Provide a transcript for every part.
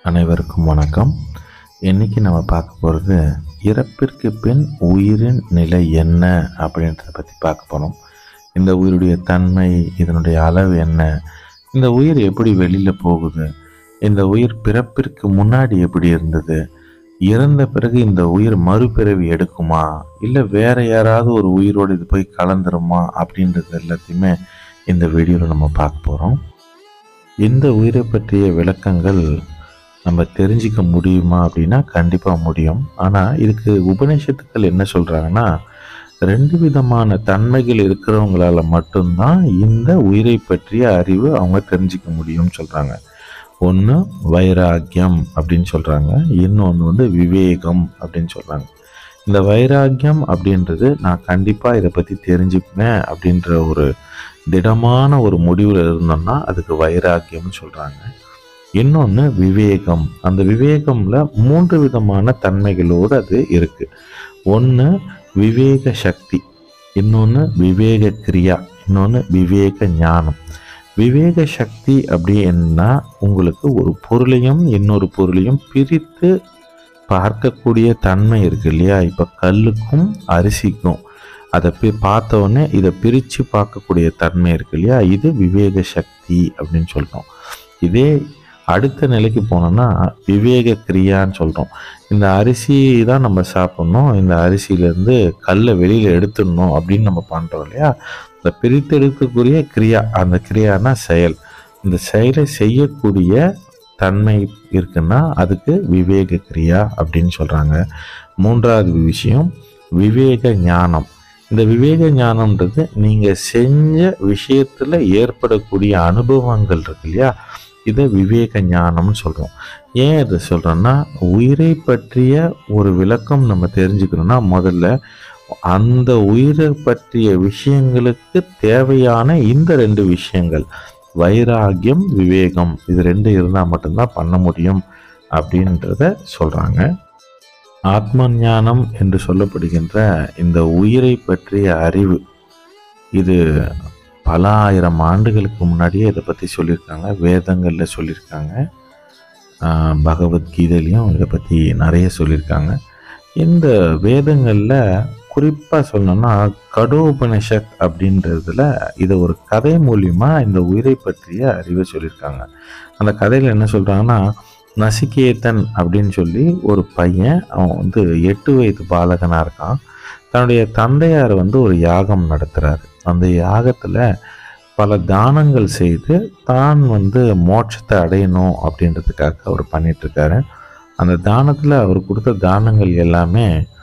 அனைவருக்கும் வணக்கம் இன்னைக்கு நம்ம பார்க்க போகிறது இறப்பிற்கு பின் உயிரின் நிலை என்ன அப்படின்றத பற்றி பார்க்க போகிறோம் இந்த உயிருடைய தன்மை இதனுடைய அளவு என்ன இந்த உயிர் எப்படி வெளியில் போகுது இந்த உயிர் பிறப்பிற்கு முன்னாடி எப்படி இருந்தது இறந்த பிறகு இந்த உயிர் மறுபிறவி எடுக்குமா இல்லை வேற யாராவது ஒரு உயிரோடு இது போய் கலந்துருமா அப்படின்றது எல்லாத்தையுமே இந்த வீடியோவில் நம்ம பார்க்க போகிறோம் இந்த உயிரை பற்றிய விளக்கங்கள் நம்ம தெரிஞ்சிக்க முடியுமா அப்படின்னா கண்டிப்பாக முடியும் ஆனால் இதுக்கு உபநிஷத்துக்கள் என்ன சொல்கிறாங்கன்னா ரெண்டு விதமான தன்மைகள் இருக்கிறவங்களால மட்டும்தான் இந்த உயிரை பற்றிய அறிவு அவங்க தெரிஞ்சிக்க முடியும்னு சொல்கிறாங்க ஒன்று வைராக்கியம் அப்படின்னு சொல்கிறாங்க இன்னொன்று வந்து விவேகம் அப்படின்னு சொல்கிறாங்க இந்த வைராக்கியம் அப்படின்றது நான் கண்டிப்பாக இதை பற்றி தெரிஞ்சுப்பேன் அப்படின்ற ஒரு திடமான ஒரு முடிவில் இருந்தோம்னா அதுக்கு வைராக்கியம்னு சொல்கிறாங்க இன்னொன்று விவேகம் அந்த விவேகம்ல மூன்று விதமான தன்மைகளோடு அது இருக்கு ஒன்று விவேக சக்தி இன்னொன்று விவேக கிரியா இன்னொன்று விவேக ஞானம் விவேக சக்தி அப்படின்னா உங்களுக்கு ஒரு பொருளையும் இன்னொரு பொருளையும் பிரித்து பார்க்கக்கூடிய தன்மை இருக்கு இல்லையா இப்போ கல்லுக்கும் அரிசிக்கும் அதை பி பார்த்த உடனே இதை பிரித்து பார்க்கக்கூடிய தன்மை இருக்கு இல்லையா இது விவேக சக்தி அப்படின்னு சொல்கிறோம் இதே அடுத்த நிலைக்கு போனோம்னா விவேக கிரியான்னு சொல்கிறோம் இந்த அரிசி தான் நம்ம சாப்பிட்ணும் இந்த அரிசியிலேருந்து கல்லை வெளியில் எடுத்துடணும் அப்படின்னு நம்ம பண்ணுறோம் இல்லையா இந்த பிரித்து எடுக்கக்கூடிய கிரியா அந்த கிரியானா செயல் இந்த செயலை செய்யக்கூடிய தன்மை இருக்குன்னா அதுக்கு விவேக கிரியா அப்படின்னு சொல்கிறாங்க மூன்றாவது விஷயம் விவேக ஞானம் இந்த விவேக ஞானம்ன்றது நீங்கள் செஞ்ச விஷயத்தில் ஏற்படக்கூடிய அனுபவங்கள் இருக்கு இல்லையா இதை விவேக ஞானம்னு சொல்கிறோம் ஏன் இதை சொல்கிறோன்னா உயிரை பற்றிய ஒரு விளக்கம் நம்ம தெரிஞ்சுக்கணும்னா முதல்ல அந்த உயிரை பற்றிய விஷயங்களுக்கு தேவையான இந்த ரெண்டு விஷயங்கள் வைராகியம் விவேகம் இது ரெண்டு இருந்தால் மட்டும்தான் பண்ண முடியும் அப்படின்றத சொல்கிறாங்க ஆத்ம ஞானம் என்று சொல்லப்படுகின்ற இந்த உயிரை பற்றிய அறிவு இது பல ஆயிரம் ஆண்டுகளுக்கு முன்னாடியே இதை பற்றி சொல்லியிருக்காங்க வேதங்களில் சொல்லியிருக்காங்க ஆஹ் பகவத்கீதையிலையும் இதை பற்றி நிறைய சொல்லியிருக்காங்க இந்த வேதங்களில் குறிப்பாக சொல்லணும்னா கடோபனிஷத் அப்படின்றதுல இதை ஒரு கதை மூலியமா இந்த உயிரை பற்றிய அறிவை சொல்லியிருக்காங்க அந்த கதையில் என்ன சொல்கிறாங்கன்னா நசிகேதன் அப்படின்னு சொல்லி ஒரு பையன் அவன் வந்து எட்டு வயது பாலகனாக இருக்கான் தன்னுடைய தந்தையார் வந்து ஒரு யாகம் நடத்துகிறாரு அந்த யாகத்தில் பல தானங்கள் செய்து தான் வந்து மோட்சத்தை அடையணும் அப்படின்றதுக்காக அவர் பண்ணிகிட்ருக்காரு அந்த தானத்தில் அவர் கொடுத்த தானங்கள் எல்லாமே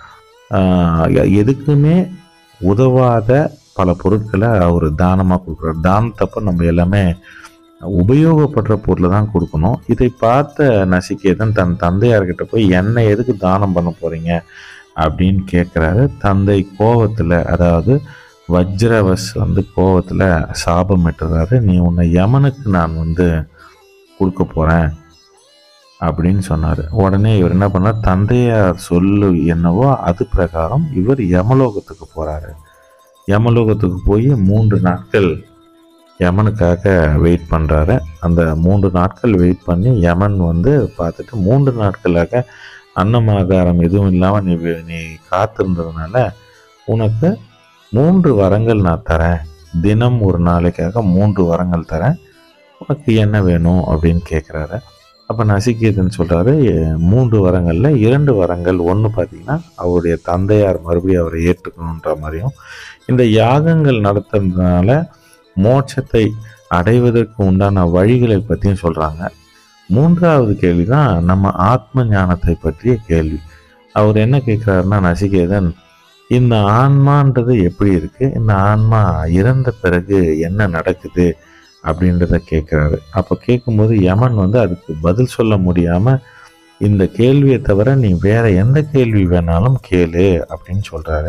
ஆஹ், எதுக்குமே உதவாத பல பொருட்களை அவர் தானமாக கொடுக்குறாரு தானத்தப்போ நம்ம எல்லாமே உபயோகப்படுற பொருளை தான் கொடுக்கணும் இதை பார்த்த நசிகேதன் தன் தந்தையார்கிட்ட போய் என்ன எதுக்கு தானம் பண்ண போகிறீங்க அப்படின்னு கேட்குறாரு தந்தை கோவத்தில் அதாவது வஜ்ரவஸ் வந்து கோவத்தில் சாபமிட்டுறாரு நீ உன்னை யமனுக்கு நான் வந்து கொடுக்க போகிறேன் அப்படின்னு சொன்னார் உடனே இவர் என்ன பண்ணார் தந்தையார் சொல்லு என்னவோ அது பிரகாரம் இவர் யமலோகத்துக்கு போகிறாரு யமலோகத்துக்கு போய் மூன்று நாட்கள் யமனுக்காக வெயிட் பண்ணுறாரு அந்த மூன்று நாட்கள் வெயிட் பண்ணி யமன் வந்து பார்த்துட்டு மூன்று நாட்களாக அன்னமாகாரம் எதுவும் இல்லாமல் நீ வே- நீ காத்திருந்ததுனால உனக்கு மூன்று வரங்கள் நான் தரேன் தினம் ஒரு நாளைக்காக மூன்று வரங்கள் தரேன் உனக்கு என்ன வேணும் அப்படின்னு கேட்குறாரு அப்போ நசிகேதன் சொல்கிறாரு மூன்று வரங்களில் இரண்டு வரங்கள் ஒன்று பார்த்தீங்கன்னா அவருடைய தந்தையார் மறுபடியும் அவரை ஏற்றுக்கணுன்ற மாதிரியும் இந்த யாகங்கள் நடத்துறதுனால மோட்சத்தை அடைவதற்கு உண்டான வழிகளை பற்றியும் சொல்கிறாங்க மூன்றாவது கேள்வி தான் நம்ம ஆத்ம ஞானத்தை பற்றிய கேள்வி அவர் என்ன கேட்குறாருன்னா நசிகேதன் இந்த ஆன்மான்றது எப்படி இருக்கு இந்த ஆன்மா இறந்த பிறகு என்ன நடக்குது அப்படின்றத கேட்குறாரு அப்போ கேட்கும்போது யமன் வந்து அதுக்கு பதில் சொல்ல முடியாமல் இந்த கேள்வியை தவிர நீ வேற எந்த கேள்வி வேணாலும் கேளு அப்படின்னு சொல்கிறாரு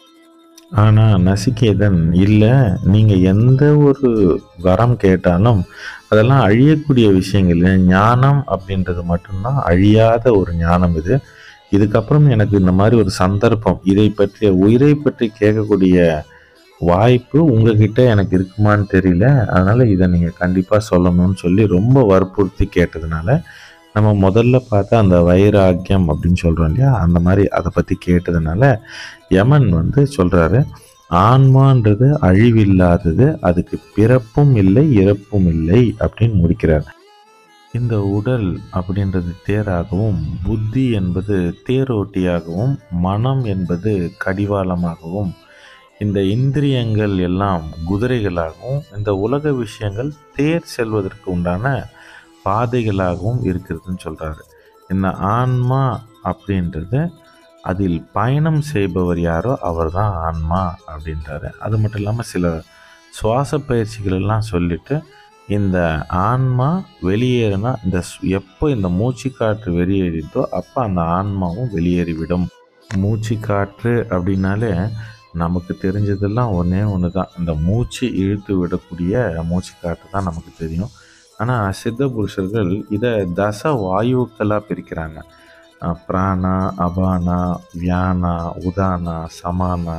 ஆனால் நசிகேதன் இல்லை நீங்கள் எந்த ஒரு வரம் கேட்டாலும் அதெல்லாம் அழியக்கூடிய விஷயங்கள் இல்லை. ஞானம் அப்படின்றது மட்டும்தான் அழியாத ஒரு ஞானம் இது இதுக்கப்புறம் எனக்கு இந்த மாதிரி ஒரு சந்தர்ப்பம் இதை பற்றிய உயிரை பற்றி கேட்கக்கூடிய வாய்ப்பு உங்ககிட்ட எனக்கு இருக்குமான்னு தெரியல அதனால் இதை நீங்கள் கண்டிப்பாக சொல்லணும்னு சொல்லி ரொம்ப வற்புறுத்தி கேட்டதுனால நம்ம முதல்ல பார்த்த அந்த வைராக்கியம் அப்படின்னு சொல்கிறோம் இல்லையா அந்த மாதிரி அதை பற்றி கேட்டதுனால யமன் வந்து சொல்கிறாரு ஆன்மான்றது அழிவில்லாதது அதுக்கு பிறப்பும் இல்லை இறப்பும் இல்லை அப்படின்னு முடிக்கிறார் இந்த உடல் அப்படின்றது தேராகவும் புத்தி என்பது தேரோட்டியாகவும் மனம் என்பது கடிவாளமாகவும் இந்த இந்திரியங்கள் எல்லாம் குதிரைகளாகவும் இந்த உலக விஷயங்கள் தேர் செல்வதற்கு உண்டான பாதைகளாகவும் இருக்கிறதுன்னு சொல்கிறாரு இந்த ஆன்மா அப்படின்றது அதில் பயணம் செய்பவர் யாரோ அவர் தான் ஆன்மா அப்படின்றாரு அது மட்டும் இல்லாமல் சில சுவாச பயிற்சிகள் எல்லாம் சொல்லிட்டு இந்த ஆன்மா வெளியேறினா இந்த ஸ்- எப்போ இந்த மூச்சு காற்று வெளியேறிதோ அப்போ அந்த ஆன்மாவும் வெளியேறிவிடும் மூச்சு காற்று அப்படின்னாலே நமக்கு தெரிஞ்சதெல்லாம் ஒன்றே ஒன்று தான் இந்த மூச்சு இழுத்து விடக்கூடிய மூச்சு காற்று தான் நமக்கு தெரியும் ஆனால் சித்த புருஷர்கள் இதை தச வாயுக்களாக பிரிக்கிறாங்க அஹ் பிராணா அபானா வியானா உதானா சமானா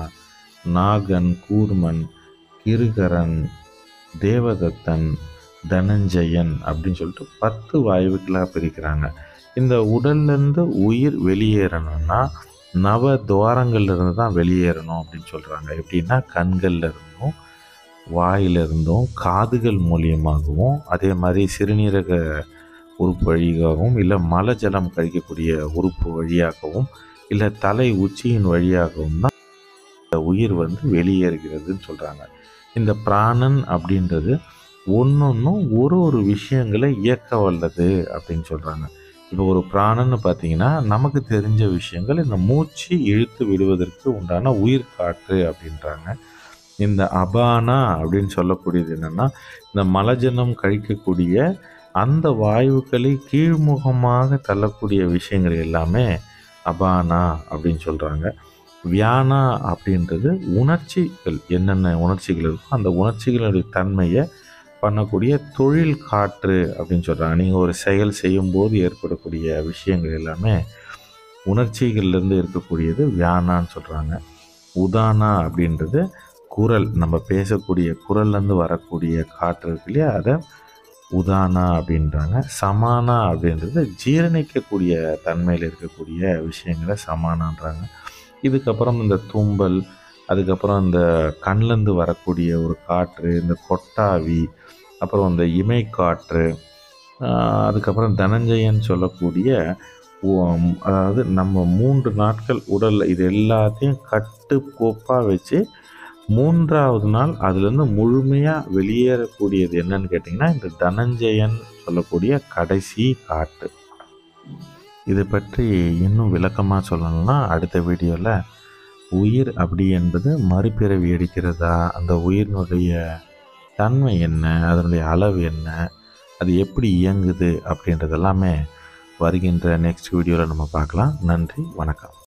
நாகன் கூர்மன் கிருகரன் தேவதத்தன் தனஞ்சயன் அப்படின்னு சொல்லிட்டு பத்து வாயுக்களாக பிரிக்கிறாங்க இந்த உடல்லேருந்து உயிர் வெளியேறணும்னா நவ துவாரங்கள்ல இருந்து தான் வெளியேறணும் அப்படின்னு சொல்கிறாங்க எப்படின்னா கண்கள்ல இருந்தும் வாயில இருந்தும் காதுகள் மூலியமாகவும் அதே மாதிரி சிறுநீரக உறுப்பு வழியாகவும் இல்லை மலஜலம் கழிக்கக்கூடிய உறுப்பு வழியாகவும் இல்லை தலை உச்சியின் வழியாகவும் தான் இந்த உயிர் வந்து வெளியேறுகிறதுன்னு சொல்கிறாங்க இந்த பிராணன் அப்படின்றது ஒன்றொன்றும் ஒரு ஒரு விஷயங்களை இயக்க வல்லது அப்படின்னு சொல்கிறாங்க இப்போ ஒரு பிராணன்னு பார்த்தீங்கன்னா நமக்கு தெரிஞ்ச விஷயங்கள் இந்த மூச்சு இழுத்து விடுவதற்கு உண்டான உயிர் காற்று அப்படின்றாங்க இந்த அபானா அப்படின்னு சொல்லக்கூடியது என்னென்னா இந்த மலஜலம் கழிக்கக்கூடிய அந்த வாயுக்களை கீழ்முகமாக தள்ளக்கூடிய விஷயங்கள் எல்லாமே அபானா அப்படின்னு சொல்கிறாங்க வியானா அப்படின்றது உணர்ச்சிகள் என்னென்ன உணர்ச்சிகள் இருக்கோ அந்த உணர்ச்சிகளுடைய தன்மையை பண்ணக்கூடிய தொழில் காற்று அப்படின்னு சொல்கிறாங்க நீங்கள் ஒரு செயல் செய்யும்போது ஏற்படக்கூடிய விஷயங்கள் எல்லாமே உணர்ச்சிகள்லேருந்து இருக்கக்கூடியது வியானான்னு சொல்கிறாங்க உதானா அப்படின்றது குரல் நம்ம பேசக்கூடிய குரல்லேருந்து வரக்கூடிய காற்று இருக்கு இல்லையா அதை உதானா அப்படின்றாங்க சமானா அப்படின்றது ஜீரணிக்கக்கூடிய தன்மையில் இருக்கக்கூடிய விஷயங்களை சமானான்றாங்க இதுக்கப்புறம் இந்த தும்பல் அதுக்கப்புறம் இந்த கண்லேருந்து வரக்கூடிய ஒரு காற்று இந்த கொட்டாவி அப்புறம் இந்த இமை காற்று ஆஹ் அதுக்கப்புறம் தனஞ்சயன் சொல்லக்கூடிய உம், அதாவது நம்ம மூன்று நாட்கள் உடலில் இது எல்லாத்தையும் கட்டுக்கோப்பாக வச்சு மூன்றாவது நாள் அதுலேருந்து முழுமையாக வெளியேறக்கூடியது என்னன்னு கேட்டிங்கன்னா இந்த தனஞ்சயன் சொல்லக்கூடிய கடைசி காற்று இது பற்றி இன்னும் விளக்கமாக சொல்லணும்னா அடுத்த வீடியோவில் உயிர் அப்படி என்பது மறுபிறவி எடுக்கிறதா அந்த உயிரினுடைய தன்மை என்ன அதனுடைய அளவு என்ன அது எப்படி இயங்குது அப்படின்றது எல்லாமே வருகின்ற நெக்ஸ்ட் வீடியோவில் நம்ம பார்க்கலாம் நன்றி வணக்கம்